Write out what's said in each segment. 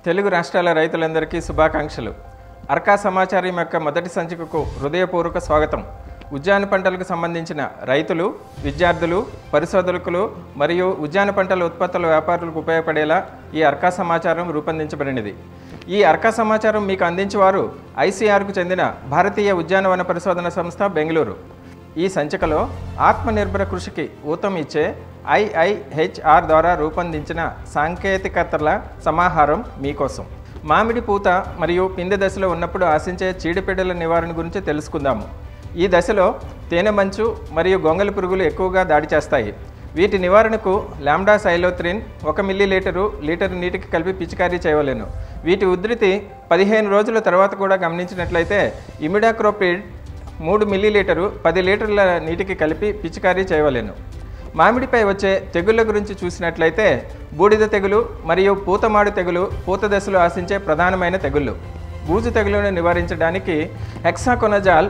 తెలుగు రాష్ట్రాల రైతులందరికీ శుభాకాంక్షలు అర్కా సమాచారం యొక్క మొదటి సంచికకు హృదయపూర్వక స్వాగతం ఉద్యాన పంటలకు సంబంధించిన రైతులు విద్యార్థులు పరిశోధకులు మరియు ఉద్యాన పంటల ఉత్పత్తుల వ్యాపారులకు ఉపయోగపడేలా ఈ అర్కా సమాచారం రూపొందించబడినది ఈ అర్కా సమాచారం మీకు అందించేవారు ఐసీఆర్కు చెందిన భారతీయ ఉద్యానవన పరిశోధన సంస్థ బెంగళూరు ఈ సంచికలో ఆత్మనిర్భర కృషికి ఊతం ఇచ్చే ఐఐహెచ్ఆర్ ద్వారా రూపొందించిన సాంకేతికతల సమాహారం మీకోసం మామిడి పూత మరియు పిందె దశలో ఉన్నప్పుడు ఆశించే చీడపీడల నివారణ గురించి తెలుసుకుందాము ఈ దశలో తేనె మంచు మరియు గొంగలి పురుగులు ఎక్కువగా దాడి చేస్తాయి వీటి నివారణకు లాంబ్డా సైలోత్రిన్ ఒక మిల్లీ లీటరు లీటర్ నీటికి కలిపి పిచికారీ చేయవలెను వీటి ఉధృతి పదిహేను రోజుల తర్వాత కూడా గమనించినట్లయితే ఇమిడాక్రోపిడ్ మూడు మిల్లీ లీటరు పది లీటర్ల నీటికి కలిపి పిచికారీ చేయవలెను మామిడిపై వచ్చే తెగుళ్ళ గురించి చూసినట్లయితే బూడిద తెగులు మరియు పూతమాడు తెగులు పూత దశలో ఆశించే ప్రధానమైన తెగుళ్ళు బూజు తెగులును నివారించడానికి హెక్సాకొనజాల్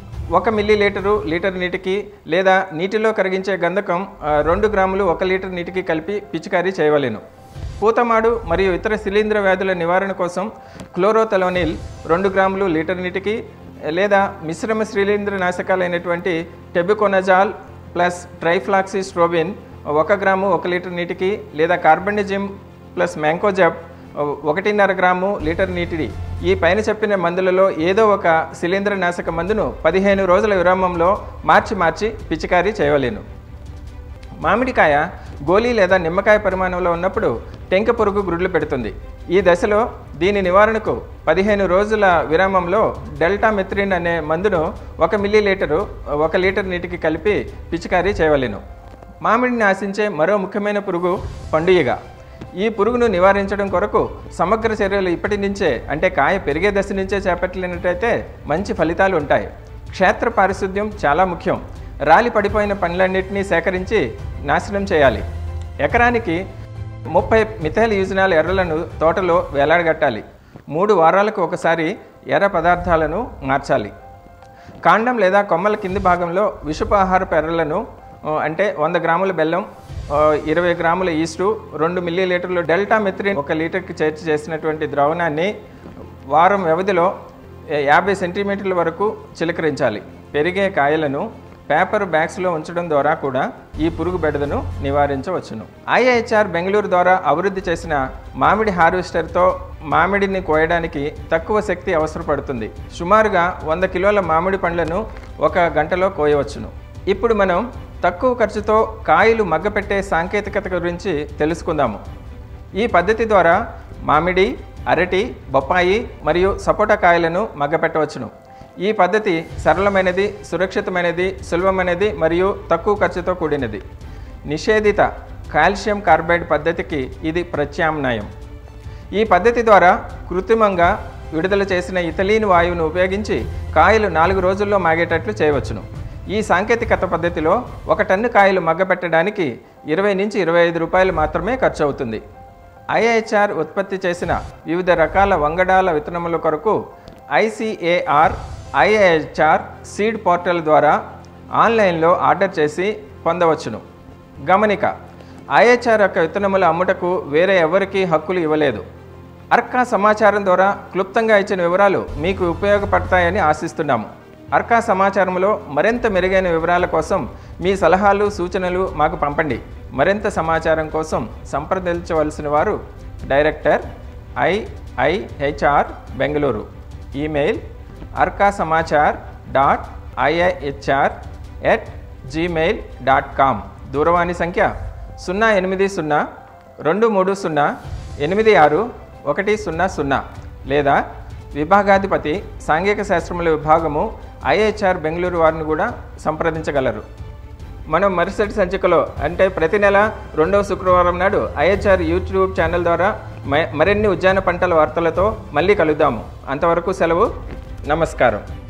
ఒక మిల్లీ లీటరు లీటర్ నీటికి లేదా నీటిలో కరిగించే గంధకం ఆ, రెండు గ్రాములు ఒక లీటర్ నీటికి కలిపి పిచికారీ చేయవలెను పూతమాడు మరియు ఇతర శిలీంధ్ర వ్యాధుల నివారణ కోసం క్లోరోథలోనిల్ రెండు గ్రాములు లీటర్ నీటికి లేదా మిశ్రమ శిలీంద్ర నాశకాలైనటువంటి టెబికోనజాల్ ప్లస్ ట్రైఫ్లాక్సిస్ట్రోబిన్ ఒక గ్రాము ఒక లీటర్ నీటికి లేదా కార్బనిజిమ్ ప్లస్ మ్యాంకోజబ్ ఒకటిన్నర గ్రాము లీటర్ నీటిని ఈ పైన చెప్పిన మందులలో ఏదో ఒక శిలీంద్ర నాశక మందును పదిహేను రోజుల విరామంలో మార్చి మార్చి పిచికారీ చేయవలేను మామిడికాయ గోలీ లేదా నిమ్మకాయ పరిమాణంలో ఉన్నప్పుడు టెంక పురుగు గ్రుడ్లు పెడుతుంది ఈ దశలో దీని నివారణకు పదిహేను రోజుల విరామంలో డెల్టా మెత్రిన్ అనే మందును ఒక మిల్లీ లీటరు ఒక లీటర్ నీటికి కలిపి పిచికారీ చేయవలెను మామిడిని ఆశించే మరో ముఖ్యమైన పురుగు పండుగ ఈ పురుగును నివారించడం కొరకు సమగ్ర చర్యలు ఇప్పటి నుంచే అంటే కాయ పెరిగే దశ నుంచే చేపట్టలేనట్టయితే మంచి ఫలితాలు ఉంటాయి క్షేత్ర పారిశుద్ధ్యం చాలా ముఖ్యం రాలి పడిపోయిన పండ్లన్నింటినీ సేకరించి నాశనం చేయాలి ఎకరానికి ముప్పై మిథైల్ యూజనాల ఎర్రలను తోటలో వేలాడగట్టాలి మూడు వారాలకు ఒకసారి ఎర్ర పదార్థాలను మార్చాలి కాండం లేదా కొమ్మల కింది భాగంలో విషపు ఆహారపు ఎర్రలను ఆ, అంటే వంద గ్రాముల బెల్లం ఆ, ఇరవై గ్రాముల ఈస్టు రెండు మిల్లీ లీటర్లు డెల్టా మెత్రిన్ ఒక లీటర్కి చేర్చి చేసినటువంటి ద్రవణాన్ని వారం వ్యవధిలో ఏ- యాభై సెంటీమీటర్ల వరకు చిలకరించాలి పెరిగే కాయలను పేపర్ బ్యాగ్స్లో ఉంచడం ద్వారా కూడా ఈ పురుగు బెడదను నివారించవచ్చును ఐఐహెచ్ఆర్ బెంగళూరు ద్వారా అభివృద్ధి చేసిన మామిడి హార్వెస్టర్తో మామిడిని కోయడానికి తక్కువ శక్తి అవసరపడుతుంది సుమారుగా వంద కిలోల మామిడి పండ్లను ఒక గంటలో కోయవచ్చును ఇప్పుడు మనం తక్కువ ఖర్చుతో కాయలు మగ్గపెట్టే సాంకేతికత గురించి తెలుసుకుందాము ఈ పద్ధతి ద్వారా మామిడి అరటి బొప్పాయి మరియు సపోటా కాయలను మగ్గపెట్టవచ్చును ఈ పద్ధతి సరళమైనది సురక్షితమైనది సులభమైనది మరియు తక్కువ ఖర్చుతో కూడినది నిషేధిత కాల్షియం కార్బైడ్ పద్ధతికి ఇది ప్రత్యామ్నాయం ఈ పద్ధతి ద్వారా కృత్రిమంగా విడుదల చేసిన ఇథలీన్ వాయువును ఉపయోగించి కాయలు నాలుగు రోజుల్లో మాగేటట్లు చేయవచ్చును ఈ సాంకేతికత పద్ధతిలో ఒక టన్ను కాయలు మగ్గపెట్టడానికి ఇరవై నుంచి ఇరవై ఐదు రూపాయలు మాత్రమే ఖర్చు అవుతుంది ఐఐహెచ్ఆర్ ఉత్పత్తి చేసిన వివిధ రకాల వంగడాల విత్తనముల కొరకు ఐసిఏఆర్ ఐఐహెచ్ఆర్ సీడ్ పోర్టల్ ద్వారా ఆన్లైన్లో ఆర్డర్ చేసి పొందవచ్చును గమనిక ఐహెచ్ఆర్ యొక్క విత్తనముల అమ్ముటకు వేరే ఎవరికీ హక్కులు ఇవ్వలేదు అర్కా సమాచారం ద్వారా క్లుప్తంగా ఇచ్చిన వివరాలు మీకు ఉపయోగపడతాయని ఆశిస్తున్నాము అర్కా సమాచారంలో మరింత మెరుగైన వివరాల కోసం మీ సలహాలు సూచనలు మాకు పంపండి మరింత సమాచారం కోసం సంప్రదించవలసిన వారు director IIHR Bengaluru email Arka Samachar dot IIHR at Gmail dot com దూరవాణి సంఖ్య సున్నా ఎనిమిది సున్నా రెండు మూడు సున్నా ఎనిమిది ఆరు ఒకటి సున్నా సున్నా లేదా విభాగాధిపతి సాంఘిక శాస్త్రముల విభాగము ఐహెచ్ఆర్ బెంగళూరు వారిని కూడా సంప్రదించగలరు మనం మరుసటి సంచికలో అంటే ప్రతి నెల రెండవ శుక్రవారం నాడు ఐహెచ్ఆర్ యూట్యూబ్ ఛానల్ ద్వారా మ- మరిన్ని ఉద్యాన పంటల వార్తలతో మళ్ళీ కలుద్దాము అంతవరకు సెలవు నమస్కారం